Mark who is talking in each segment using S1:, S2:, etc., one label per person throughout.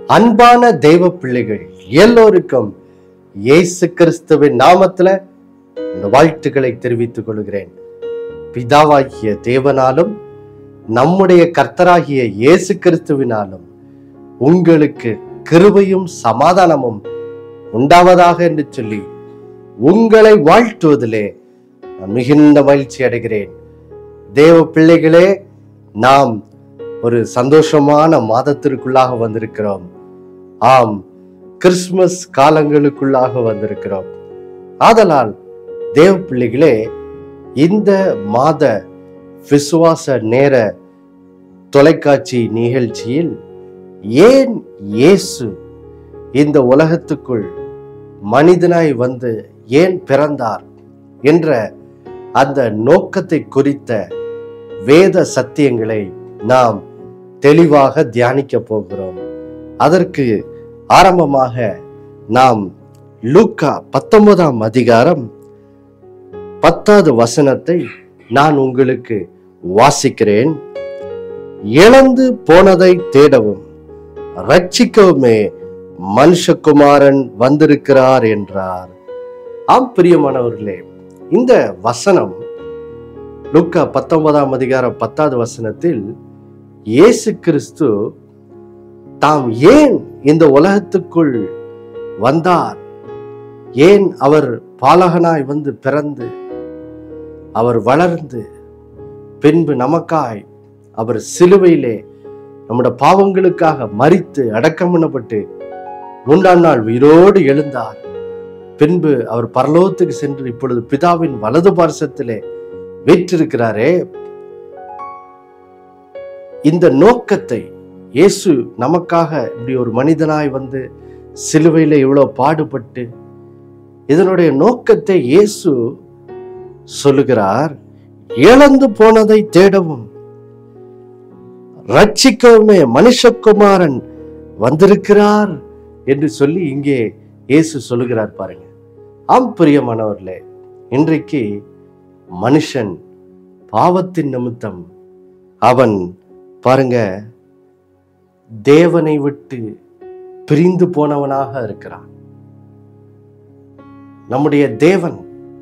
S1: அன்பான தெய்வ பிள்ளைகள் எல்லோருக்கும் இயேசு கிறிஸ்துவின் நாமத்துல இந்த வாழ்த்துக்களை தெரிவித்துக் கொள்கிறேன் பிதாவாகிய தேவனாலும் நம்முடைய கர்த்தராகிய இயேசு கிறிஸ்துவினாலும் உங்களுக்கு கிருபையும் சமாதானமும் உண்டாவதாக என்று சொல்லி உங்களை வாழ்த்துவதிலே நான் மிகுந்த மகிழ்ச்சி அடைகிறேன் தேவ பிள்ளைகளே நாம் ஒரு சந்தோஷமான மாதத்திற்குள்ளாக வந்திருக்கிறோம் ஆம் கிறிஸ்துமஸ் காலங்களுக்குள்ளாக வந்திருக்கிறோம் ஆதலால் தேவ பிள்ளைகளே இந்த மாத விசுவாச நேர தொலைக்காட்சி நிகழ்ச்சியில் ஏன் இயேசு இந்த உலகத்துக்குள் மனிதனாய் வந்து ஏன் பிறந்தார் என்ற அந்த நோக்கத்தை குறித்த வேத சத்தியங்களை நாம் தெளிவாக தியானிக்க போகிறோம் அதற்கு ஆரம்பமாக நாம் லூக்கா பத்தொன்பதாம் அதிகாரம் பத்தாவது வசனத்தை நான் உங்களுக்கு வாசிக்கிறேன் இழந்து போனதை தேடவும் ரட்சிக்கவுமே மனுஷகுமாரன் வந்திருக்கிறார் என்றார் ஆம் பிரியமானவர்களே இந்த வசனம் லுக்கா பத்தொன்பதாம் அதிகாரம் பத்தாவது வசனத்தில் இயேசு கிறிஸ்து தாம் ஏன் இந்த உலகத்துக்குள் வந்தார் ஏன் அவர் பாலகனாய் வந்து பிறந்து அவர் வளர்ந்து பின்பு நமக்காய் அவர் சிலுவையிலே நம்முடைய பாவங்களுக்காக மரித்து அடக்கம் பண்ணப்பட்டு மூன்றாம் நாள் உயிரோடு எழுந்தார் பின்பு அவர் பரலோகத்துக்கு சென்று இப்பொழுது பிதாவின் வலது பார்சத்திலே வீற்றிருக்கிறாரே இந்த நோக்கத்தை இயேசு நமக்காக இப்படி ஒரு மனிதனாய் வந்து சிலுவையில இவ்வளவு பாடுபட்டு இதனுடைய நோக்கத்தை இயேசு சொல்லுகிறார் இழந்து போனதை தேடவும் ரட்சிக்கவுமே மனுஷகுமாரன் வந்திருக்கிறார் என்று சொல்லி இங்கே இயேசு சொல்லுகிறார் பாருங்க ஆம் பிரியமானவர்களே இன்றைக்கு மனுஷன் பாவத்தின் நிமித்தம் அவன் பாருங்க தேவனை விட்டு பிரிந்து போனவனாக இருக்கிறான் நம்முடைய தேவன்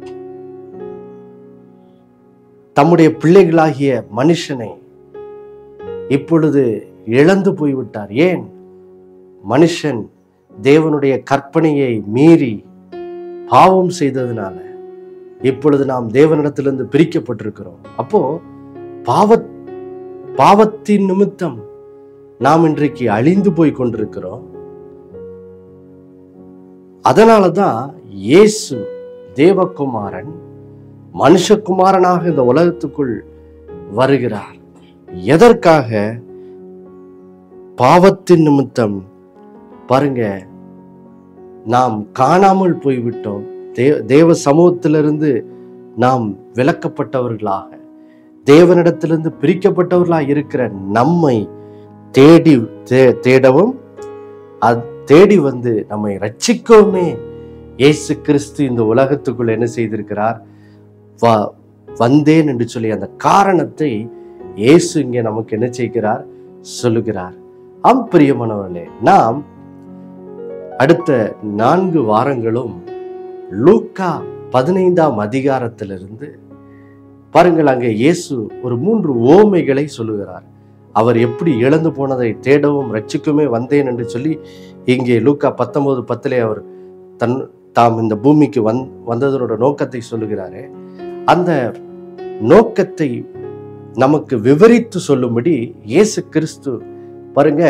S1: தம்முடைய பிள்ளைகளாகிய மனுஷனை இப்பொழுது இழந்து போய்விட்டார் ஏன் மனுஷன் தேவனுடைய கற்பனையை மீறி பாவம் செய்ததுனால இப்பொழுது நாம் தேவனிடத்திலிருந்து பிரிக்கப்பட்டிருக்கிறோம் அப்போ பாவ பாவத்தின் நிமித்தம் நாம் இன்றைக்கு அழிந்து போய் கொண்டிருக்கிறோம் அதனால தான் இயேசு தேவகுமாரன் மனுஷகுமாரனாக இந்த உலகத்துக்குள் வருகிறார் எதற்காக பாவத்தின் நிமித்தம் பாருங்க நாம் காணாமல் போய்விட்டோம் தே தேவ சமூகத்திலிருந்து நாம் விலக்கப்பட்டவர்களாக தேவனிடத்திலிருந்து பிரிக்கப்பட்டவர்களாக இருக்கிற நம்மை தேடி தே- தேடவும் அது தேடி வந்து நம்மை ரட்சிக்கவுமே இயேசு கிறிஸ்து இந்த உலகத்துக்குள் என்ன செய்திருக்கிறார் வ- வந்தேன் என்று சொல்லி அந்த காரணத்தை இயேசு இங்கே நமக்கு என்ன செய்கிறார் சொல்லுகிறார் ஆம் பிரியமானவர்களே நாம் அடுத்த நான்கு வாரங்களும் லூக்கா பதினைந்தாம் அதிகாரத்திலிருந்து பாருங்கள் அங்கே இயேசு ஒரு மூன்று ஓமைகளை சொல்லுகிறார் அவர் எப்படி இழந்து போனதை தேடவும் ரட்சிக்குமே வந்தேன் என்று சொல்லி இங்கே லூக்கா பத்தொன்பது பத்திலே அவர் தன் தாம் இந்த பூமிக்கு வந் வந்ததனோட நோக்கத்தை சொல்லுகிறாரே அந்த நோக்கத்தை நமக்கு விவரித்து சொல்லும்படி இயேசு கிறிஸ்து பாருங்க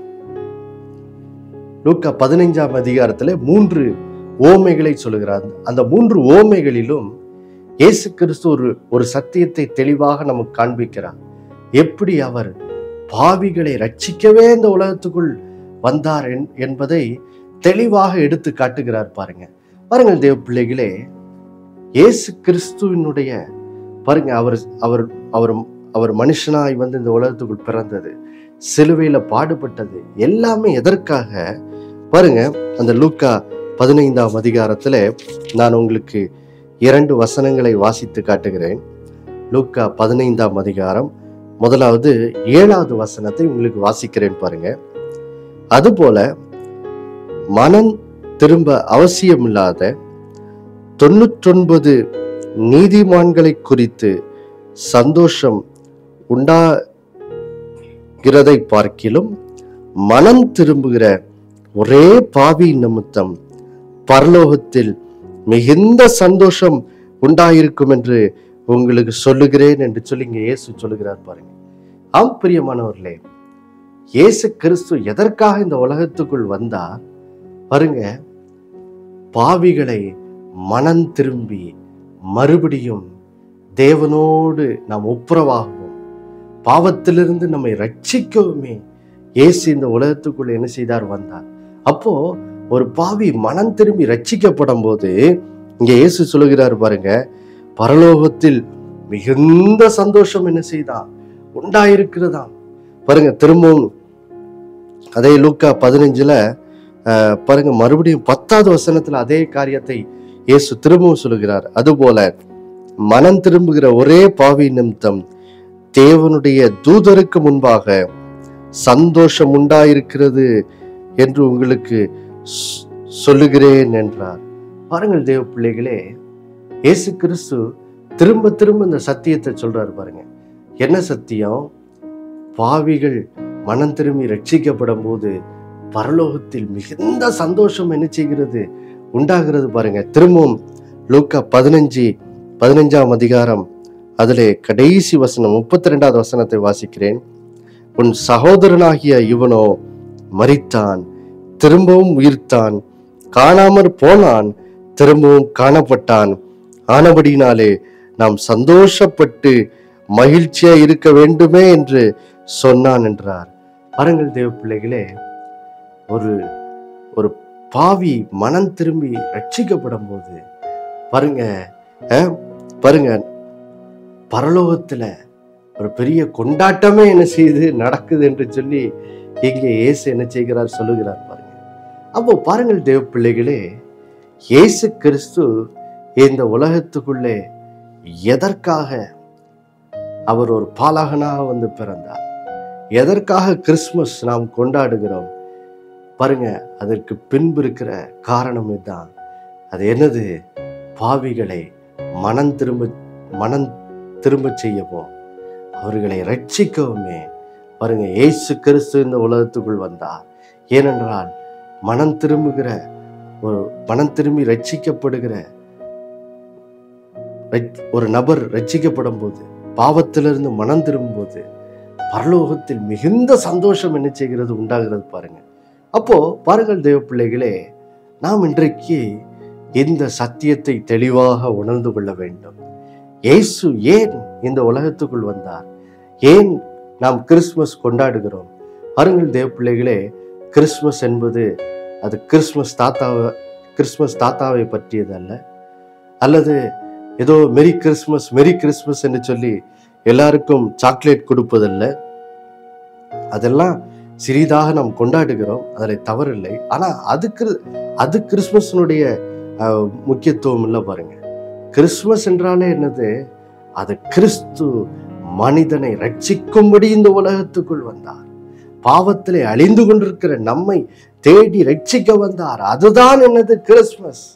S1: லூக்கா பதினைஞ்சாம் அதிகாரத்துல மூன்று ஓமைகளை சொல்லுகிறார் அந்த மூன்று ஓமைகளிலும் இயேசு கிறிஸ்து ஒரு ஒரு சத்தியத்தை தெளிவாக நமக்கு காண்பிக்கிறார் எப்படி அவர் பாவிகளை ரட்சிக்கவே இந்த உலகத்துக்குள் வந்தார் என்- என்பதை தெளிவாக எடுத்து காட்டுகிறார் பாருங்க பாருங்கள் தேவ பிள்ளைகளே இயேசு கிறிஸ்துவினுடைய பாருங்க அவர் அவர் அவர் அவர் மனுஷனாய் வந்து இந்த உலகத்துக்குள் பிறந்தது சிலுவையில பாடுபட்டது எல்லாமே எதற்காக பாருங்க அந்த லூக்கா பதினைந்தாம் அதிகாரத்துல நான் உங்களுக்கு இரண்டு வசனங்களை வாசித்து காட்டுகிறேன் லூக்கா பதினைந்தாம் அதிகாரம் முதலாவது ஏழாவது வசனத்தை உங்களுக்கு வாசிக்கிறேன் பாருங்க அதுபோல மனம் திரும்ப அவசியமில்லாத தொண்ணூற்றொன்பது நீதிமான்களை குறித்து சந்தோஷம் உண்டாகிறதை பார்க்கிலும் மனம் திரும்புகிற ஒரே பாவி நிமித்தம் பரலோகத்தில் மிகுந்த சந்தோஷம் உண்டாயிருக்கும் என்று உங்களுக்கு சொல்லுகிறேன் என்று சொல்லி இங்க இயேசு சொல்லுகிறார் பாருங்க ஆம் பிரியமானவர்களே இயேசு கிறிஸ்து எதற்காக இந்த உலகத்துக்குள் வந்தார் பாருங்க பாவிகளை மனம் திரும்பி மறுபடியும் தேவனோடு நாம் ஒப்புரவாகுவோம் பாவத்திலிருந்து நம்மை ரட்சிக்கவுமே இயேசு இந்த உலகத்துக்குள் என்ன செய்தார் வந்தார் அப்போ ஒரு பாவி மனம் திரும்பி ரட்சிக்கப்படும் போது இங்க இயேசு சொல்லுகிறார் பாருங்க பரலோகத்தில் மிகுந்த சந்தோஷம் என்ன செய்தான் உண்டாயிருக்கிறதாம் பாருங்க திரும்பவும் அதே லூக்கா பதினஞ்சுல அஹ், பாருங்க மறுபடியும் பத்தாவது வசனத்துல அதே காரியத்தை இயேசு திரும்பவும் சொல்லுகிறார் அதுபோல மனம் திரும்புகிற ஒரே பாவி நிமித்தம் தேவனுடைய தூதருக்கு முன்பாக சந்தோஷம் உண்டாயிருக்கிறது என்று உங்களுக்கு சொ- சொல்லுகிறேன் என்றார் பாருங்கள் தேவ பிள்ளைகளே இயேசு கிறிஸ்து திரும்ப திரும்ப இந்த சத்தியத்தை சொல்றாரு பாருங்க என்ன சத்தியம் பாவிகள் மனம் திரும்பி ரட்சிக்கப்படும் போது பரலோகத்தில் மிகுந்த சந்தோஷம் என்ன செய்கிறது உண்டாகிறது பாருங்க திரும்பவும் லூக்கா பதினஞ்சு பதினஞ்சாம் அதிகாரம் அதிலே கடைசி வசனம் முப்பத்தி ரெண்டாவது வசனத்தை வாசிக்கிறேன் உன் சகோதரனாகிய இவனோ மரித்தான் திரும்பவும் உயிர்த்தான் காணாமற் போனான் திரும்பவும் காணப்பட்டான் ஆனபடினாலே நாம் சந்தோஷப்பட்டு மகிழ்ச்சியா இருக்க வேண்டுமே என்று சொன்னான் என்றார் பாருங்கள் தேவ பிள்ளைகளே ஒரு ஒரு பாவி மனம் திரும்பி ரட்சிக்கப்படும் போது பாருங்க அஹ், பாருங்க பரலோகத்துல ஒரு பெரிய கொண்டாட்டமே என்ன செய்யுது நடக்குது என்று சொல்லி இங்கே இயேசு என்ன செய்கிறார் சொல்லுகிறார் பாருங்க அப்போ பாருங்கள் தேவ பிள்ளைகளே இயேசு கிறிஸ்து இந்த உலகத்துக்குள்ளே எதற்காக அவர் ஒரு பாலகனாக வந்து பிறந்தார் எதற்காக கிறிஸ்மஸ் நாம் கொண்டாடுகிறோம் பாருங்க அதற்கு பின்பு இருக்கிற காரணம் இதுதான் அது என்னது பாவிகளை மனம் திரும்ப மனம் திரும்ப செய்யவும் அவர்களை ரட்சிக்கவுமே பாருங்க இயேசு கிறிஸ்து இந்த உலகத்துக்குள் வந்தார் ஏனென்றால் மனம் திரும்புகிற ஒரு மனம் திரும்பி ரட்சிக்கப்படுகிற ரட்ச- ஒரு நபர் ரட்சிக்கப்படும் போது பாவத்திலிருந்து மனம் திரும்பும்போது பரலோகத்தில் மிகுந்த சந்தோஷம் என்ன செய்கிறது உண்டாகிறது பாருங்க அப்போ பாருங்கள் தேவ பிள்ளைகளே நாம் இன்றைக்கு இந்த சத்தியத்தை தெளிவாக உணர்ந்து கொள்ள வேண்டும் இயேசு ஏன் இந்த உலகத்துக்குள் வந்தார் ஏன் நாம் கிறிஸ்மஸ் கொண்டாடுகிறோம் பாருங்கள் தேவ பிள்ளைகளே கிறிஸ்மஸ் என்பது அது கிறிஸ்மஸ் தாத்தாவை கிறிஸ்மஸ் தாத்தாவை பற்றியது அல்ல அல்லது ஏதோ மெரி கிறிஸ்மஸ் மெரி கிறிஸ்மஸ் என்று சொல்லி எல்லாருக்கும் சாக்லேட் கொடுப்பதல்ல அதெல்லாம் சிறிதாக நாம் கொண்டாடுகிறோம் அதில் தவறில்லை ஆனா அது கிரு- அது கிறிஸ்மஸினுடைய அஹ், முக்கியத்துவம் இல்லை பாருங்க கிறிஸ்மஸ் என்றாலே என்னது அது கிறிஸ்து மனிதனை ரட்சிக்கும்படி இந்த உலகத்துக்குள் வந்தார் பாவத்திலே அழிந்து கொண்டிருக்கிற நம்மை தேடி ரட்சிக்க வந்தார் அதுதான் என்னது கிறிஸ்மஸ்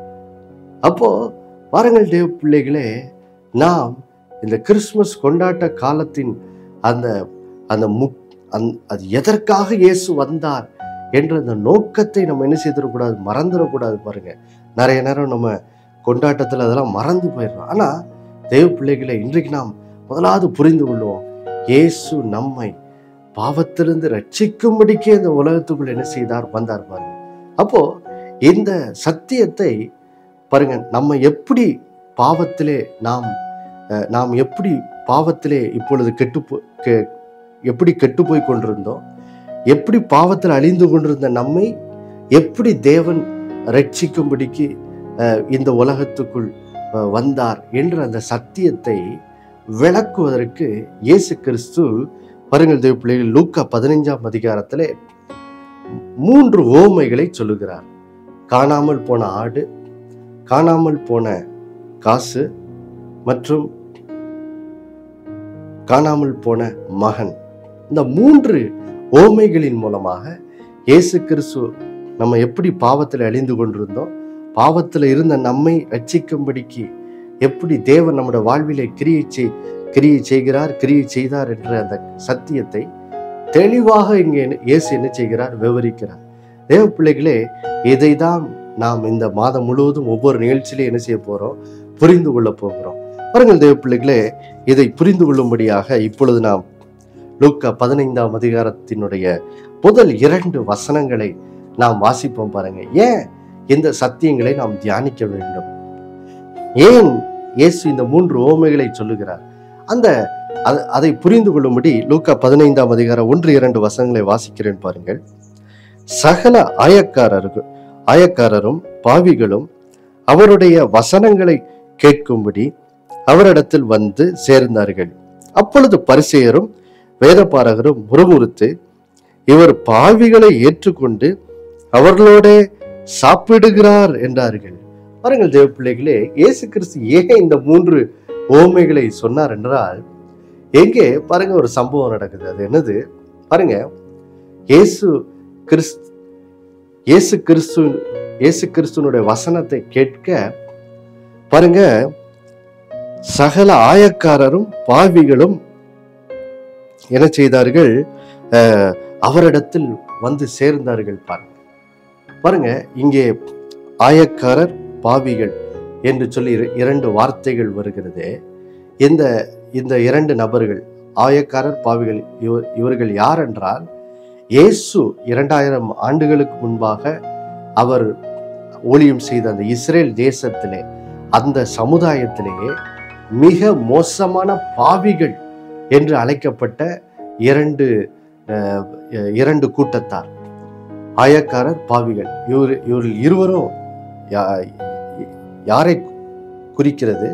S1: அப்போ பாருங்கள் தேவ பிள்ளைகளே நாம் இந்த கிறிஸ்மஸ் கொண்டாட்ட காலத்தின் அந்த அந்த முக் அந் அது எதற்காக இயேசு வந்தார் என்ற அந்த நோக்கத்தை நம்ம என்ன செய்திடக்கூடாது மறந்துடக்கூடாது பாருங்க நிறைய நேரம் நம்ம கொண்டாட்டத்தில் அதெல்லாம் மறந்து போயிடுறோம் ஆனா தேவ பிள்ளைகளை இன்றைக்கு நாம் முதலாவது புரிந்து கொள்வோம் இயேசு நம்மை பாவத்திலிருந்து ரட்சிக்கும்படிக்கே இந்த உலகத்துக்குள் என்ன செய்தார் வந்தார் பாருங்க அப்போ இந்த சத்தியத்தை பாருங்க நம்ம எப்படி பாவத்திலே நாம் அஹ், நாம் எப்படி பாவத்திலே இப்பொழுது கெட்டு போ- கெ- எப்படி கெட்டு போய் கொண்டிருந்தோம் எப்படி பாவத்தில் அழிந்து கொண்டிருந்த நம்மை எப்படி தேவன் ரட்சிக்கும்படிக்கு அஹ், இந்த உலகத்துக்குள் அஹ், வந்தார் என்ற அந்த சத்தியத்தை விளக்குவதற்கு இயேசு கிறிஸ்து பாருங்கள் தேவ பிள்ளைகள் லூக்கா பதினைஞ்சாம் அதிகாரத்திலே மூன்று ஓமைகளை சொல்லுகிறார் காணாமல் போன ஆடு காணாமல் போன காசு மற்றும் காணாமல் போன மகன் இந்த மூன்று ஓமைகளின் மூலமாக இயேசு கிறிஸ்து நம்ம எப்படி பாவத்தில் அழிந்து கொண்டிருந்தோம் பாவத்தில் இருந்த நம்மை ரட்சிக்கும்படிக்கு எப்படி தேவன் நம்முடைய வாழ்விலே கிரியை செய் கிரியை செய்கிறார் கிரியை செய்தார் என்ற அந்த சத்தியத்தை தெளிவாக இங்கே என்ன- இயேசு என்ன செய்கிறார் விவரிக்கிறார் தேவ பிள்ளைகளே இதை தான் நாம் இந்த மாதம் முழுவதும் ஒவ்வொரு நிகழ்ச்சியிலையும் என்ன செய்ய போறோம் புரிந்து கொள்ள போகிறோம் பாருங்கள் தேவ பிள்ளைகளே இதை புரிந்து கொள்ளும்படியாக இப்பொழுது நாம் லூக்கா பதினைந்தாம் அதிகாரத்தினுடைய முதல் இரண்டு வசனங்களை நாம் வாசிப்போம் பாருங்க ஏன் இந்த சத்தியங்களை நாம் தியானிக்க வேண்டும் ஏன் இயேசு இந்த மூன்று ஓமைகளை சொல்லுகிறார் அந்த அத- அதை புரிந்து கொள்ளும்படி லூக்கா பதினைந்தாம் அதிகாரம் ஒன்று இரண்டு வசனங்களை வாசிக்கிறேன் பாருங்கள் சகல ஆயக்காரருக்கு ஆயக்காரரும் பாவிகளும் அவருடைய வசனங்களை கேட்கும்படி அவரிடத்தில் வந்து சேர்ந்தார்கள் அப்பொழுது பரிசேயரும் வேதபாரகரும் முறுமுறுத்து இவர் பாவிகளை ஏற்றுக்கொண்டு அவர்களோட சாப்பிடுகிறார் என்றார்கள் பாருங்கள் தேவ பிள்ளைகளே இயேசு கிறிஸ்து ஏன் இந்த மூன்று ஓமைகளை சொன்னார் என்றால் எங்கே பாருங்க ஒரு சம்பவம் நடக்குது அது என்னது பாருங்க இயேசு கிறிஸ்து இயேசு கிறிஸ்து இயேசு கிறிஸ்துனுடைய வசனத்தை கேட்க பாருங்க சகல ஆயக்காரரும் பாவிகளும் என்ன செய்தார்கள் அஹ், அவரிடத்தில் வந்து சேர்ந்தார்கள் பாருங்க பாருங்க இங்கே ஆயக்காரர் பாவிகள் என்று சொல்லி இர- இரண்டு வார்த்தைகள் வருகிறது இந்த இந்த இரண்டு நபர்கள் ஆயக்காரர் பாவிகள் இவர் இவர்கள் யார் என்றால் இயேசு இரண்டாயிரம் ஆண்டுகளுக்கு முன்பாக அவர் ஊழியம் செய்த அந்த இஸ்ரேல் தேசத்திலே அந்த சமுதாயத்திலேயே மிக மோசமான பாவிகள் என்று அழைக்கப்பட்ட இரண்டு அஹ், இரண்டு கூட்டத்தார் ஆயக்காரர் பாவிகள் இவர் இவர்கள் இருவரும் யா- யாரை குறிக்கிறது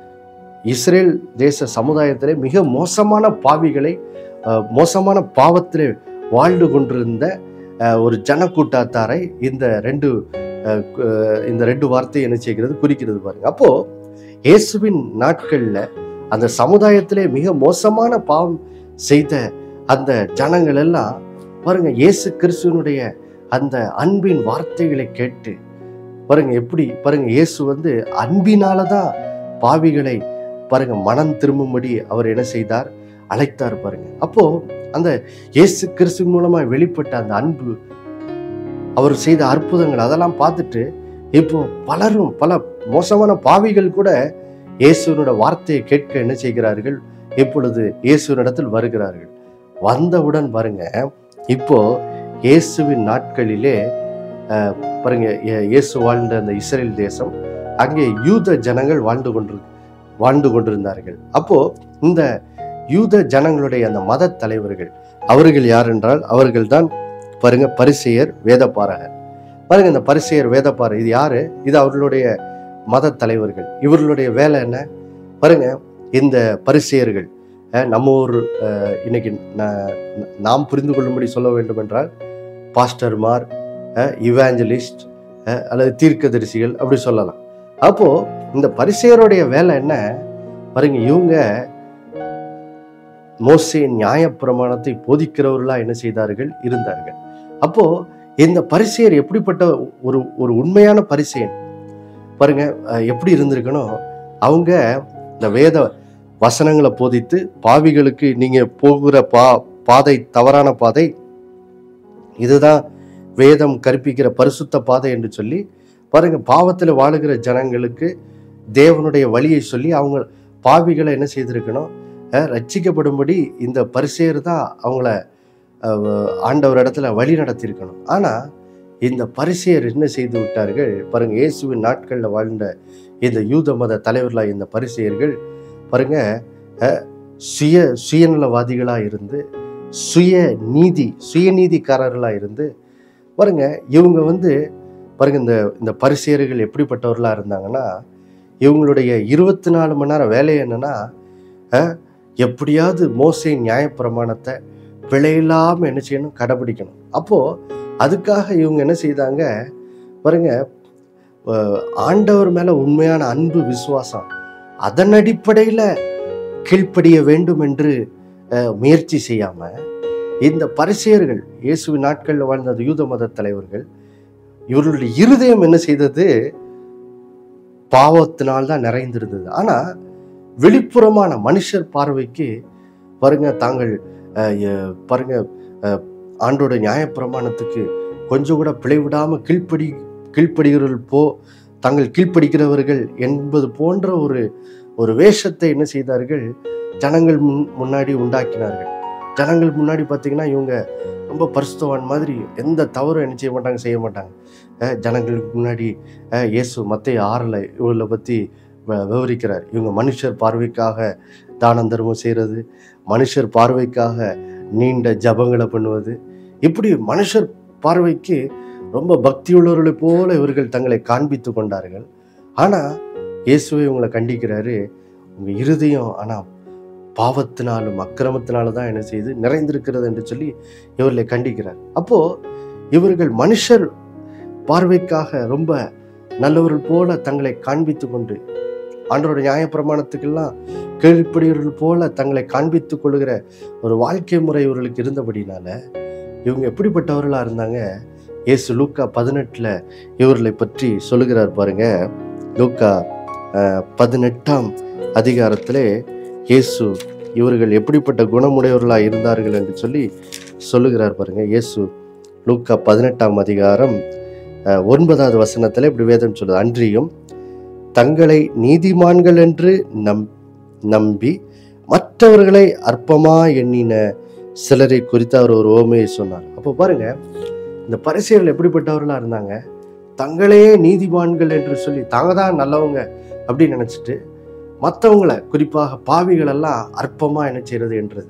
S1: இஸ்ரேல் தேச சமுதாயத்திலே மிக மோசமான பாவிகளை அஹ், மோசமான பாவத்திலே வாழ்ந்து கொண்டிருந்த அஹ், ஒரு ஜனக்கூட்டத்தாரை இந்த ரெண்டு அஹ், கு- இந்த ரெண்டு வார்த்தை என்ன செய்கிறது குறிக்கிறது பாருங்க அப்போ இயேசுவின் நாட்கள்ல அந்த சமுதாயத்திலே மிக மோசமான பாவம் செய்த அந்த ஜனங்கள் எல்லாம் பாருங்க இயேசு கிறிஸ்துவனுடைய அந்த அன்பின் வார்த்தைகளை கேட்டு பாருங்க எப்படி பாருங்க இயேசு வந்து அன்பினால தான் பாவிகளை பாருங்க மனம் திரும்பும்படி அவர் என்ன செய்தார் அழைத்தார் பாருங்க அப்போ அந்த இயேசு கிறிஸ்து மூலமா வெளிப்பட்ட அந்த அன்பு அவர் செய்த அற்புதங்கள் அதெல்லாம் பார்த்துட்டு இப்போ பலரும் பல மோசமான பாவிகள் கூட இயேசுவனோட வார்த்தையை கேட்க என்ன செய்கிறார்கள் இப்பொழுது இயேசுவனிடத்தில் வருகிறார்கள் வந்தவுடன் பாருங்க இப்போ இயேசுவின் நாட்களிலே அஹ், பாருங்க இயே- இயேசு வாழ்ந்த அந்த இஸ்ரேல் தேசம் அங்கே யூத ஜனங்கள் வாழ்ந்து கொண்டு வாழ்ந்து கொண்டிருந்தார்கள் அப்போ இந்த யூத ஜனங்களுடைய அந்த மத தலைவர்கள் அவர்கள் யார் என்றால் அவர்கள் தான் பாருங்க பரிசெயர் வேதபாரகர் பாருங்க இந்த பரிசெயர் வேதபாரர் இது யாரு இது அவர்களுடைய மத தலைவர்கள் இவர்களுடைய வேலை என்ன பாருங்க இந்த பரிசெயர்கள் அஹ், நம்ம ஊர் அஹ், இன்னைக்கு நா- நாம் புரிந்து கொள்ளும்படி சொல்ல வேண்டும் என்றால் பாஸ்டர்மார் இவாஞ்சலிஸ்ட் அல்லது தீர்க்கதரிசிகள் அப்படி சொல்லலாம் அப்போ இந்த பரிசெயருடைய வேலை என்ன பாருங்க இவங்க மோசேயின் நியாயப்பிரமாணத்தை போதிக்கிறவர்களா என்ன செய்தார்கள் இருந்தார்கள் அப்போ இந்த பரிசெயர் எப்படிப்பட்ட ஒரு ஒரு உண்மையான பரிசெயன் பாருங்க அஹ், எப்படி இருந்திருக்கணும் அவங்க இந்த வேத வசனங்களை போதித்து பாவிகளுக்கு நீங்க போகிற பா பாதை தவறான பாதை இதுதான் வேதம் கற்பிக்கிற பரிசுத்த பாதை என்று சொல்லி பாருங்க பாவத்தில் வாழுகிற ஜனங்களுக்கு தேவனுடைய வழியை சொல்லி அவங்க பாவிகளை என்ன செய்திருக்கணும் அஹ், ரட்சிக்கப்படும்படி இந்த பரிசேர் தான் அவங்கள அஹ், ஆண்டவர் இடத்துல வழி நடத்தியிருக்கணும் ஆனா இந்த பரிசேர் என்ன செய்து விட்டார்கள் பாருங்க இயேசுவின் நாட்களில் வாழ்ந்த இந்த யூத மத தலைவர்களாக இந்த பரிசேயர்கள் பாருங்க அஹ், சுய சுயநலவாதிகளா இருந்து சுய நீதி சுயநீதிக்காரர்களா இருந்து பாருங்க இவங்க வந்து பாருங்க இந்த இந்த பரிசேயர்கள் எப்படிப்பட்டவர்களா இருந்தாங்கன்னா இவங்களுடைய இருபத்தி நாலு மணி நேரம் வேலை என்னன்னா அஹ், எப்படியாவது மோசை நியாயப்பிரமாணத்தை பிழையில்லாம என்ன செய்யணும் கடைபிடிக்கணும் அப்போ அதுக்காக இவங்க என்ன செய்தாங்க பாருங்க அஹ், ஆண்டவர் மேல உண்மையான அன்பு விசுவாசம் அதன் அடிப்படையில கீழ்ப்படிய வேண்டும் என்று அஹ், முயற்சி செய்யாம இந்த பரிசேயர்கள் இயேசுவின் நாட்களில் வாழ்ந்த அந்த யூத மத தலைவர்கள் இவர்களுடைய இருதயம் என்ன செய்தது பாவத்தினால் தான் நிறைந்திருந்தது ஆனா வெளிப்புறமான மனுஷர் பார்வைக்கு பாருங்க தாங்கள் அஹ், எ- பாருங்க அஹ், ஆண்டோட நியாயப்பிரமாணத்துக்கு கொஞ்சம் கூட பிழைவிடாம கீழ்ப்படி கீழ்ப்படுகிறவர்கள் போ தாங்கள் கீழ்ப்படிக்கிறவர்கள் என்பது போன்ற ஒரு ஒரு வேஷத்தை என்ன செய்தார்கள் ஜனங்கள் முன் முன்னாடி உண்டாக்கினார்கள் ஜனங்கள் முன்னாடி பார்த்தீங்கன்னா இவங்க ரொம்ப பரிசுத்தவான் மாதிரி எந்த தவறும் என்ன செய்ய மாட்டாங்க செய்ய மாட்டாங்க அஹ் ஜனங்களுக்கு முன்னாடி அஹ் இயேசு மத்திய ஆறில் இவங்களை பற்றி விவரிக்கிறார் இவங்க மனுஷர் பார்வைக்காக தானம் தர்மம் செய்கிறது மனுஷர் பார்வைக்காக நீண்ட ஜபங்களை பண்ணுவது இப்படி மனுஷர் பார்வைக்கு ரொம்ப பக்தியுள்ளவர்களைப் போல இவர்கள் தங்களை காண்பித்து கொண்டார்கள் ஆனால் இயேசுவை இவங்களை கண்டிக்கிறாரு உங்கள் இருதயம் ஆனால் பாவத்தினாலும் அக்கிரமத்தினால தான் என்ன செய்து நிறைந்திருக்கிறது என்று சொல்லி இவர்களை கண்டிக்கிறார் அப்போ இவர்கள் மனுஷர் பார்வைக்காக ரொம்ப நல்லவர்கள் போல தங்களை காண்பித்து கொண்டு ஆண்டவரோட நியாயப்பிரமாணத்துக்கெல்லாம் கீழ்ப்படியவர்கள் போல தங்களை காண்பித்துக் கொள்கிற ஒரு வாழ்க்கை முறை இவர்களுக்கு இருந்தபடினால இவங்க எப்படிப்பட்டவர்களா இருந்தாங்க இயேசு லூக்கா பதினெட்டுல இவர்களை பற்றி சொல்லுகிறார் பாருங்க லூக்கா அஹ், பதினெட்டாம் அதிகாரத்திலே இயேசு இவர்கள் எப்படிப்பட்ட குணமுடையவர்களா இருந்தார்கள் என்று சொல்லி சொல்லுகிறார் பாருங்க இயேசு லூக்கா பதினெட்டாம் அதிகாரம் அஹ், ஒன்பதாவது வசனத்துல இப்படி வேதம் சொல்லுது அன்றியும் தங்களை நீதிமான்கள் என்று நம் நம்பி மற்றவர்களை அற்பமா எண்ணின சிலரை குறித்து அவர் ஒரு ஓமையை சொன்னார் அப்போ பாருங்க இந்த பரிசெயர்கள் எப்படிப்பட்டவர்களா இருந்தாங்க தங்களையே நீதிமான்கள் என்று சொல்லி தாங்க தான் நல்லவங்க அப்படின்னு நினைச்சிட்டு மற்றவங்களை குறிப்பாக பாவிகள் எல்லாம் அற்பமா என்ன செய்யறது என்றது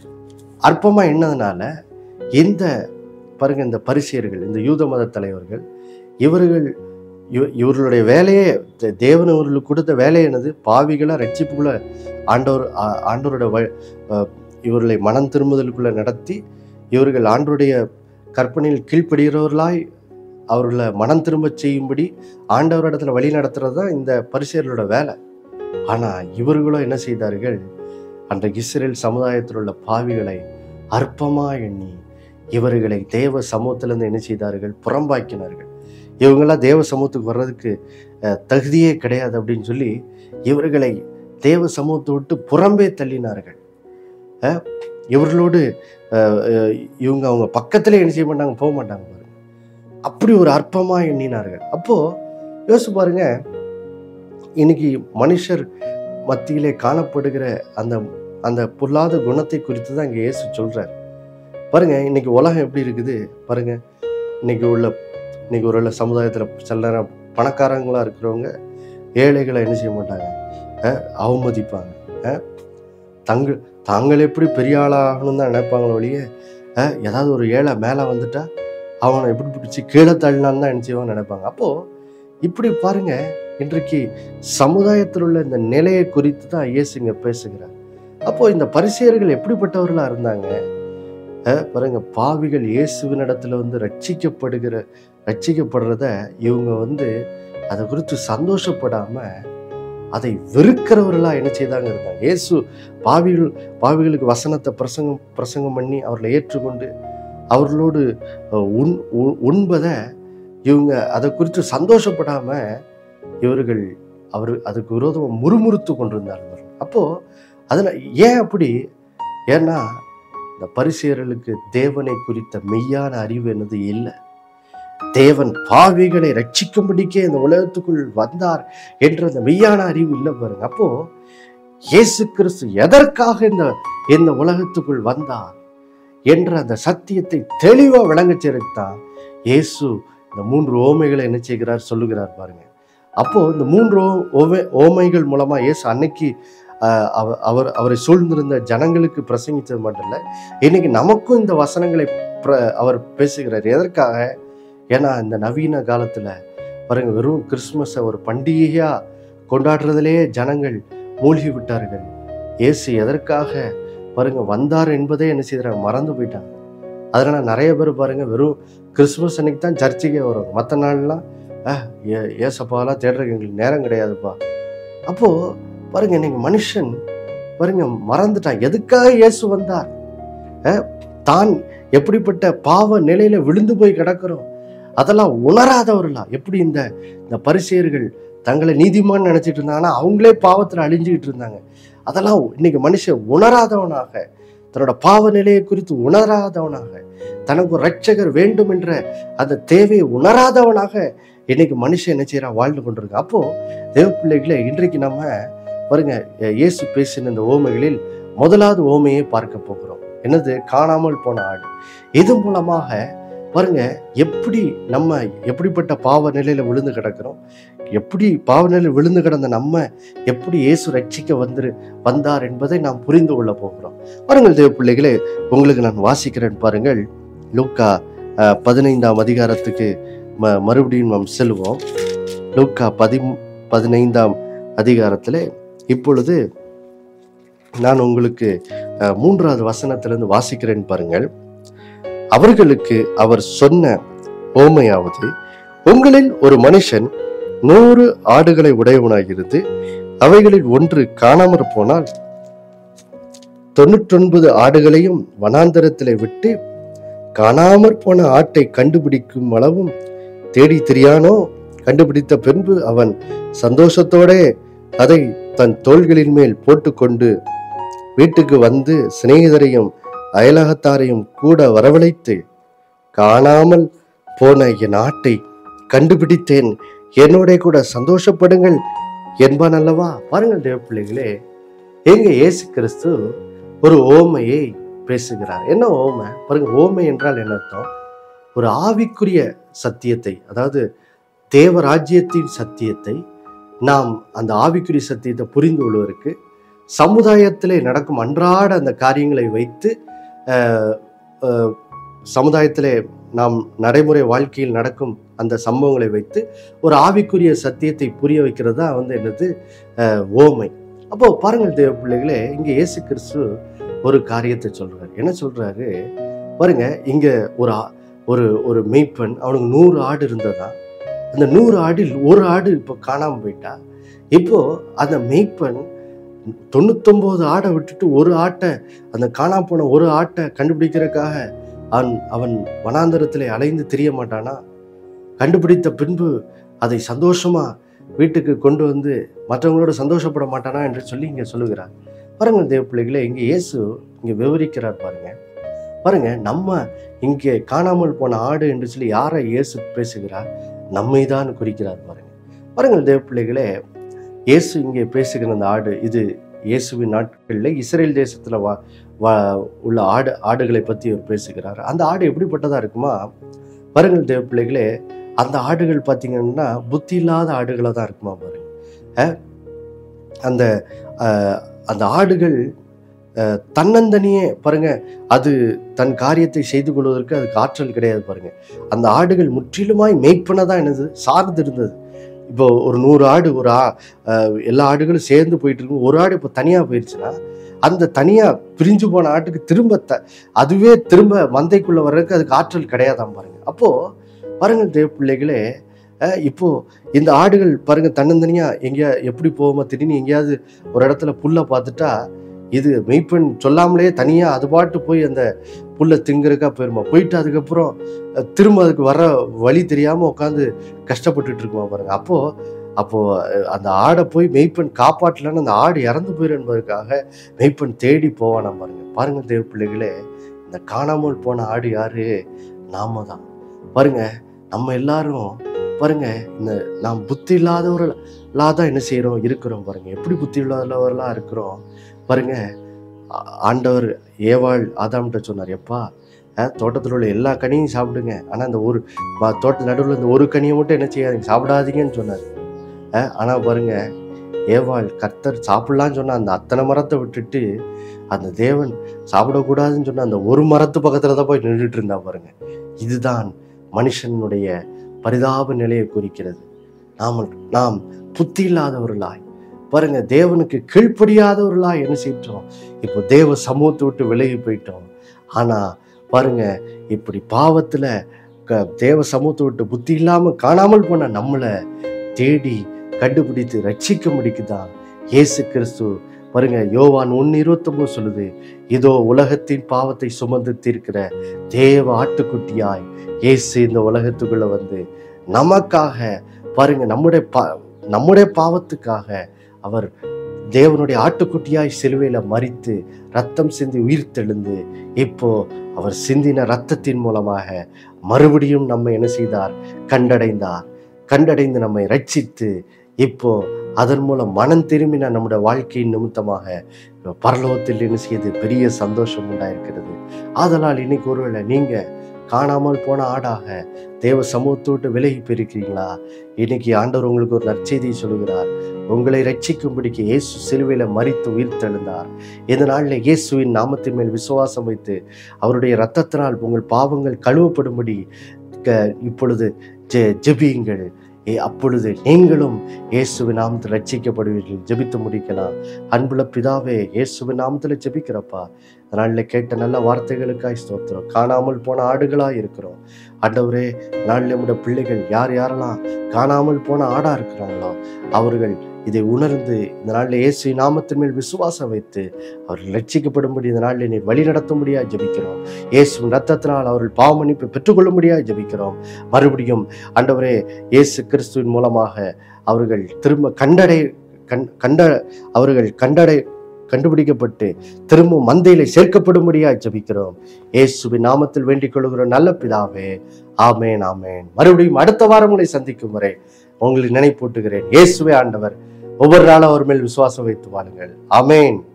S1: அற்பமா என்னதுனால இந்த பாருங்க இந்த பரிசெயர்கள் இந்த யூத மத தலைவர்கள் இவர்கள் இவ- இவர்களுடைய வேலையே தே- தேவன் இவர்களுக்கு கொடுத்த வேலை என்னது பாவிகளை ரட்சிப்புக்குள்ள ஆண்டவர் ஆ- ஆண்டவரோட வ- அஹ் இவர்களை மனம் திரும்புதலுக்குள்ள நடத்தி இவர்கள் ஆண்டவருடைய கற்பனையில் கீழ்ப்படுகிறவர்களாய் அவர்களை மனம் திரும்ப செய்யும்படி ஆண்டவரிடத்துல வழி நடத்துறது தான் இந்த பரிசேயர்களோட வேலை ஆனா இவர்களும் என்ன செய்தார்கள் அன்றைக்கு இஸ்ரேல் சமுதாயத்தில் உள்ள பாவிகளை அற்பமா எண்ணி இவர்களை தேவ சமூகத்திலிருந்து என்ன செய்தார்கள் புறம்பாக்கினார்கள் இவங்கெல்லாம் தேவ சமூகத்துக்கு வர்றதுக்கு அஹ், தகுதியே கிடையாது அப்படின்னு சொல்லி இவர்களை தேவ சமூகத்தை விட்டு புறம்பே தள்ளினார்கள் அஹ், இவர்களோடு அஹ், அஹ், இவங்க அவங்க பக்கத்துல என்ன செய்ய மாட்டாங்க போக மாட்டாங்க பாருங்க அப்படி ஒரு அற்பமா எண்ணினார்கள் அப்போ யோசிச்சு பாருங்க இன்னைக்கு மனுஷர் மத்தியிலே காணப்படுகிற அந்த அந்த பொல்லாத குணத்தை குறித்து தான் இங்க இயேசு சொல்றார் பாருங்க இன்னைக்கு உலகம் எப்படி இருக்குது பாருங்க இன்னைக்கு உள்ள இன்னைக்கு ஒரு சமுதாயத்துல சில நேரம் பணக்காரங்களா இருக்கிறவங்க ஏழைகளை என்ன செய்ய மாட்டாங்க அஹ், அவமதிப்பாங்க அஹ், தங்க தாங்கள் எப்படி பெரிய ஆளாகணும்னு தான் நினைப்பாங்களோ ஒழிய அஹ், ஏதாவது ஒரு ஏழை மேலே வந்துட்டா அவனை எப்படி பிடிச்சி கீழே தள்ளினான்னு தான் என்ன செய்வான்னு நினைப்பாங்க அப்போ இப்படி பாருங்க இன்றைக்கு சமுதாயத்தில் உள்ள இந்த நிலையை குறித்து தான் இயேசு இங்க பேசுகிறார் அப்போ இந்த பரிசேயர்கள் எப்படிப்பட்டவர்களா இருந்தாங்க அஹ், பாருங்க பாவிகள் இயேசுவினிடத்துல வந்து ரட்சிக்கப்படுகிற ரட்சிக்கப்படுறத இவங்க வந்து அதை குறித்து சந்தோஷப்படாம அதை வெறுக்கிறவர்களா என்ன செய்தாங்க இருந்தாங்க இயேசு பாவிகள் பாவிகளுக்கு வசனத்தை பிரசங்கம் பிரசங்கம் பண்ணி அவர்களை ஏற்றுக்கொண்டு அவர்களோடு அஹ், உண் உ- உண்பதை இவங்க அதை குறித்து சந்தோஷப்படாம இவர்கள் அவர் அதுக்கு விரோதமாக முறுமுறுத்து கொண்டிருந்தார்கள் அப்போ அதில் ஏன் அப்படி ஏன்னா இந்த பரிசேயர்களுக்கு தேவனை குறித்த மெய்யான அறிவு என்னது இல்லை தேவன் பாவிகளை ரட்சிக்கும்படிக்கே இந்த உலகத்துக்குள் வந்தார் என்ற அந்த மெய்யான அறிவு இல்லை பாருங்க அப்போ இயேசு கிறிஸ்து எதற்காக இந்த இந்த உலகத்துக்குள் வந்தார் என்ற அந்த சத்தியத்தை தெளிவாக விளங்கச் செய்தான் இயேசு இந்த மூன்று ஓமைகளை என்ன செய்கிறார் சொல்லுகிறார் பாருங்க அப்போ இந்த மூன்று ஓ- ஓமை ஓமைகள் மூலமா இயேசு அன்னைக்கு ஆஹ், அவ- அவர் அவரை சூழ்ந்திருந்த ஜனங்களுக்கு பிரசங்கித்தது மட்டும் இல்லை இன்னைக்கு நமக்கும் இந்த வசனங்களை பிர- அவர் பேசுகிறார் எதற்காக ஏன்னா இந்த நவீன காலத்துல பாருங்க வெறும் கிறிஸ்துமஸை ஒரு பண்டிகையா கொண்டாடுறதிலேயே ஜனங்கள் மூழ்கி விட்டார்கள் இயேசு எதற்காக பாருங்க வந்தார் என்பதே என்ன செய்யறாங்க மறந்து போயிட்டாங்க அதனால நிறைய பேர் பாருங்க வெறும் கிறிஸ்துமஸ் அன்னைக்கு தான் சர்ச்சுக்கே வருவாங்க மற்ற நாள்லாம் அஹ் ஏ ஏசப்பாலாம் தேடுறதுக்கு எங்களுக்கு நேரம் கிடையாதுப்பா அப்போ பாருங்க இன்னைக்கு மனுஷன் பாருங்க மறந்துட்டான் எதுக்காக இயேசு வந்தார் அஹ், தான் எப்படிப்பட்ட பாவ நிலையில விழுந்து போய் கிடக்கிறோம் அதெல்லாம் உணராதவர்களா எப்படி இந்த இந்த பரிசெயர்கள் தங்களை நீதிமான் நினைச்சிட்டு இருந்தாங்கன்னா அவங்களே பாவத்துல அழிஞ்சுக்கிட்டு இருந்தாங்க அதெல்லாம் இன்னைக்கு மனுஷன் உணராதவனாக தன்னோட பாவ நிலையை குறித்து உணராதவனாக தனக்கு ஒரு ரட்சகர் வேண்டும் என்ற அந்த தேவையை உணராதவனாக இன்னைக்கு மனுஷன் என்ன செய்யறான் வாழ்ந்து கொண்டிருக்கான் அப்போ தேவ பிள்ளைகளை இன்றைக்கு நம்ம பாருங்க அஹ் இயேசு பேசின இந்த ஓமைகளில் முதலாவது ஓமையை பார்க்க போகிறோம் என்னது காணாமல் போன ஆடு இது மூலமாக பாருங்க எப்படி நம்ம எப்படிப்பட்ட பாவ நிலையில விழுந்து கிடக்கிறோம் எப்படி பாவ நிலையில் விழுந்து கிடந்த நம்ம எப்படி இயேசு ரட்சிக்க வந்து வந்தார் என்பதை நாம் புரிந்து கொள்ள போகிறோம் பாருங்கள் தேவ பிள்ளைகளே உங்களுக்கு நான் வாசிக்கிறேன் பாருங்கள் லூக்கா அஹ், பதினைந்தாம் அதிகாரத்துக்கு ம மறுபடியும் நாம் செல்வோம் லூக்கா பதி பதினைந்தாம் அதிகாரத்தில் இப்பொழுது நான் உங்களுக்கு அஹ், மூன்றாவது வசனத்திலிருந்து வாசிக்கிறேன் பாருங்கள் அவர்களுக்கு அவர் சொன்ன ஓமையாவது உங்களில் ஒரு மனுஷன் நூறு ஆடுகளை உடையவனாகிறது அவைகளில் ஒன்று காணாமற் போனால் தொண்ணூற்றொன்பது ஆடுகளையும் வனாந்தரத்திலே விட்டு காணாமற் போன ஆட்டை கண்டுபிடிக்கும் அளவும் தேடி தெரியானோ கண்டுபிடித்த பின்பு அவன் சந்தோஷத்தோட அதை தன் தோள்களின் மேல் போட்டுக்கொண்டு வீட்டுக்கு வந்து சிநேகிதரையும் அயலகத்தாரையும் கூட வரவழைத்து காணாமல் போன என் ஆட்டை கண்டுபிடித்தேன் என்னோட கூட சந்தோஷப்படுங்கள் என்பான் அல்லவா பாருங்கள் தேவ பிள்ளைகளே எங்க இயேசு கிறிஸ்து ஒரு ஓமையை பேசுகிறார் என்ன ஓமை பாருங்க ஓமை என்றால் என்ன அர்த்தம் ஒரு ஆவிக்குரிய சத்தியத்தை அதாவது தேவராஜ்யத்தின் சத்தியத்தை நாம் அந்த ஆவிக்குரிய சத்தியத்தை புரிந்து கொள்வதற்கு சமுதாயத்திலே நடக்கும் அன்றாட அந்த காரியங்களை வைத்து அஹ், அஹ், சமுதாயத்திலே நாம் நடைமுறை வாழ்க்கையில் நடக்கும் அந்த சம்பவங்களை வைத்து ஒரு ஆவிக்குரிய சத்தியத்தை புரிய வைக்கிறது தான் வந்து என்னது அஹ், ஓமை அப்போ பாருங்கள் தேவ பிள்ளைகளே இங்க இயேசு கிறிஸ்து ஒரு காரியத்தை சொல்றாரு என்ன சொல்றாரு பாருங்க இங்க ஒரு ஆ- ஒரு ஒரு மெய்ப்பெண் அவனுக்கு நூறு ஆடு இருந்ததா அந்த நூறு ஆடில் ஒரு ஆடு இப்போ காணாம போயிட்டா இப்போ அந்த மெய்ப்பெண் தொண்ணூத்தொன்பது ஆடை விட்டுட்டு ஒரு ஆட்டை அந்த காணாம போன ஒரு ஆட்டை கண்டுபிடிக்கிறதுக்காக அவன் அவன் வனாந்தரத்திலே அலைந்து திரிய மாட்டானா கண்டுபிடித்த பின்பு அதை சந்தோஷமா வீட்டுக்கு கொண்டு வந்து மற்றவங்களோட சந்தோஷப்பட மாட்டானா என்று சொல்லி இங்க சொல்லுகிறார் பாருங்க தேவ பிள்ளைகளே இங்க இயேசு இங்க விவரிக்கிறார் பாருங்க பாருங்க நம்ம இங்கே காணாமல் போன ஆடு என்று சொல்லி யாரை இயேசு பேசுகிறார் நம்மை தான் குறிக்கிறார் பாருங்க பாருங்கள் தேவ பிள்ளைகளே இயேசு இங்கே பேசுகிற அந்த ஆடு இது இயேசுவின் நாட்களில் இஸ்ரேல் தேசத்துல வா வா உள்ள ஆடு ஆடுகளை பற்றி அவர் பேசுகிறார் அந்த ஆடு எப்படிப்பட்டதா இருக்குமா பாருங்கள் தேவ பிள்ளைகளே அந்த ஆடுகள் பார்த்தீங்கன்னா புத்தி இல்லாத ஆடுகளாக தான் இருக்குமா பாருங்க அஹ், அந்த அஹ், அந்த ஆடுகள் அஹ், தன்னந்தனியே பாருங்க அது தன் காரியத்தை செய்து கொள்வதற்கு அதுக்கு ஆற்றல் கிடையாது பாருங்க அந்த ஆடுகள் முற்றிலுமாய் மேய்ப்பனதான் என்னது சார்ந்து இருந்தது இப்போ ஒரு நூறு ஆடு ஒரு ஆ அஹ், எல்லா ஆடுகளும் சேர்ந்து போயிட்டு இருக்கும் ஒரு ஆடு இப்போ தனியாக போயிடுச்சுன்னா அந்த தனியாக பிரிஞ்சு போன ஆட்டுக்கு திரும்ப த அதுவே திரும்ப மந்தைக்குள்ள வர்றதுக்கு அதுக்கு ஆற்றல் கிடையாதாம் பாருங்க அப்போ பாருங்கள் தேவ பிள்ளைகளே அஹ், இப்போ இந்த ஆடுகள் பாருங்க தன்னந்தனியா எங்கேயா எப்படி போகுமா திடீர்னு எங்கேயாவது ஒரு இடத்துல புல்லை பார்த்துட்டா இது மெய்ப்பெண் சொல்லாமலே தனியா அது பாட்டு போய் அந்த புல்லை திங்கிறக்கா போயிருமா போயிட்டு அதுக்கப்புறம் அஹ், திரும்ப அதுக்கு வர வழி தெரியாம உட்காந்து கஷ்டப்பட்டுட்டு இருக்குமா பாருங்க அப்போ அப்போ அஹ், அந்த ஆடை போய் மெய்ப்பெண் காப்பாற்றலன்னு அந்த ஆடு இறந்து போயிரு என்பதற்காக மெய்ப்பெண் தேடி போவானாம் பாருங்க பாருங்க தேவ பிள்ளைகளே இந்த காணாமல் போன ஆடு யாரு நாம தான் பாருங்க நம்ம எல்லாரும் பாருங்க இந்த நாம் புத்தி இல்லாதவர்களா தான் என்ன செய்றோம் இருக்கிறோம் பாருங்க எப்படி புத்தி இல்லாதவர்களா இருக்கிறோம் பாருங்க ஆ- ஆண்டவர் ஏவாள் ஆதாம்கிட்ட சொன்னார் எப்பா அஹ், தோட்டத்தில் உள்ள எல்லா கனியும் சாப்பிடுங்க ஆனால் இந்த ஒரு ம- தோட்ட நடுவில் இந்த ஒரு கனியை மட்டும் என்ன செய்யாதீங்க சாப்பிடாதீங்கன்னு சொன்னார் அஹ், ஆனா பாருங்க ஏவாள் கர்த்தர் சாப்பிடலான்னு சொன்ன அந்த அத்தனை மரத்தை விட்டுட்டு அந்த தேவன் சாப்பிடக்கூடாதுன்னு சொன்ன அந்த ஒரு மரத்து பக்கத்துல தான் போய் நின்றுட்டு இருந்தா பாருங்க இதுதான் மனுஷனுடைய பரிதாப நிலையை குறிக்கிறது நாம் நாம் புத்தி இல்லாதவர்களாய் பாருங்க தேவனுக்கு கீழ்ப்படியாதவர்களாய் என்ன செய்யிட்டோம் இப்போ தேவ சமூகத்தை விட்டு விலகி போயிட்டோம் ஆனா பாருங்க இப்படி பாவத்துல க- தேவ சமூகத்தை விட்டு புத்தி இல்லாம காணாமல் போன நம்மளை தேடி கண்டுபிடித்து ரட்சிக்க முடிக்குதான் இயேசு கிறிஸ்து பாருங்க யோவான் ஒன்று இருபத்தொன்பது சொல்லுது இதோ உலகத்தின் பாவத்தை சுமந்து தீர்க்கிற தேவ ஆட்டுக்குட்டியாய் இயேசு இந்த உலகத்துக்குள்ள வந்து நமக்காக பாருங்க நம்முடைய பா நம்முடைய பாவத்துக்காக அவர் தேவனுடைய ஆட்டுக்குட்டியாய் சிலுவையில மறித்து ரத்தம் சிந்தி உயிர் தெழுந்து இப்போ அவர் சிந்தின ரத்தத்தின் மூலமாக மறுபடியும் நம்ம என்ன செய்தார் கண்டடைந்தார் கண்டடைந்து நம்மை ரட்சித்து இப்போ அதன் மூலம் மனம் திரும்பின நம்முடைய வாழ்க்கையின் நிமித்தமாக இப்ப பரலோகத்தில் என்ன செய்து பெரிய சந்தோஷம் உண்டாயிருக்கிறது ஆதலால் இன்னைக்கு ஒருவேளை நீங்க காணாமல் போன ஆடாக தேவ சமூகத்தை விட்டு விலகி போயிருக்கிறீங்களா இன்னைக்கு ஆண்டவர் உங்களுக்கு ஒரு நற்செய்தியை சொல்லுகிறார் உங்களை ரட்சிக்கும்படிக்கு இயேசு சிலுவையில மறித்து உயிர் தெழுந்தார் இந்த நாளில் இயேசுவின் நாமத்தின் மேல் விசுவாசம் வைத்து அவருடைய இரத்தத்தினால் உங்கள் பாவங்கள் கழுவப்படும்படி க- இப்பொழுது ஜெ- ஜெபியுங்கள் ஏ, அப்பொழுது நீங்களும் இயேசுவின் நாமத்தில் ரட்சிக்கப்படுவீர்கள் ஜெபித்து முடிக்கலாம் அன்புள்ள பிதாவே இயேசுவின் நாமத்தில் ஜெபிக்கிறப்பா நாளில் கேட்ட நல்ல வார்த்தைகளுக்காய் ஸ்தோத்திரம் காணாமல் போன ஆடுகளாக இருக்கிறோம் ஆண்டவரே நாளில் நம்முடைய பிள்ளைகள் யார் யாரெல்லாம் காணாமல் போன ஆடா இருக்கிறாங்களோ அவர்கள் இதை உணர்ந்து இந்த நாளில் இயேசு நாமத்தின் மேல் விசுவாசம் வைத்து அவர்கள் ரட்சிக்கப்படும்படி இந்த நாளில் நீர் வழி நடத்தும்படியாக ஜெபிக்கிறோம் இயேசுவின் ரத்தத்தினால் அவர்கள் பாவ மன்னிப்பை பெற்றுக்கொள்ளும்படியாக ஜெபிக்கிறோம் மறுபடியும் ஆண்டவரே இயேசு கிறிஸ்துவின் மூலமாக அவர்கள் திரும்ப கண்டடை கண் கண்ட அவர்கள் கண்டடை கண்டுபிடிக்கப்பட்டு திரும்ப மந்தையில சேர்க்கப்படும்படியாக ஜெபிக்கிறோம் இயேசுவின் நாமத்தில் வேண்டிக் கொள்கிற நல்ல பிதாவே ஆமேன் ஆமேன் மறுபடியும் அடுத்த வாரம் உங்களை சந்திக்கும் வரை உங்களை நினைப்பூட்டுகிறேன் இயேசுவே ஆண்டவர் ஒவ்வொரு நாளும் அவர் மேல் விசுவாசம் வைத்து வாழுங்கள் ஆமேன்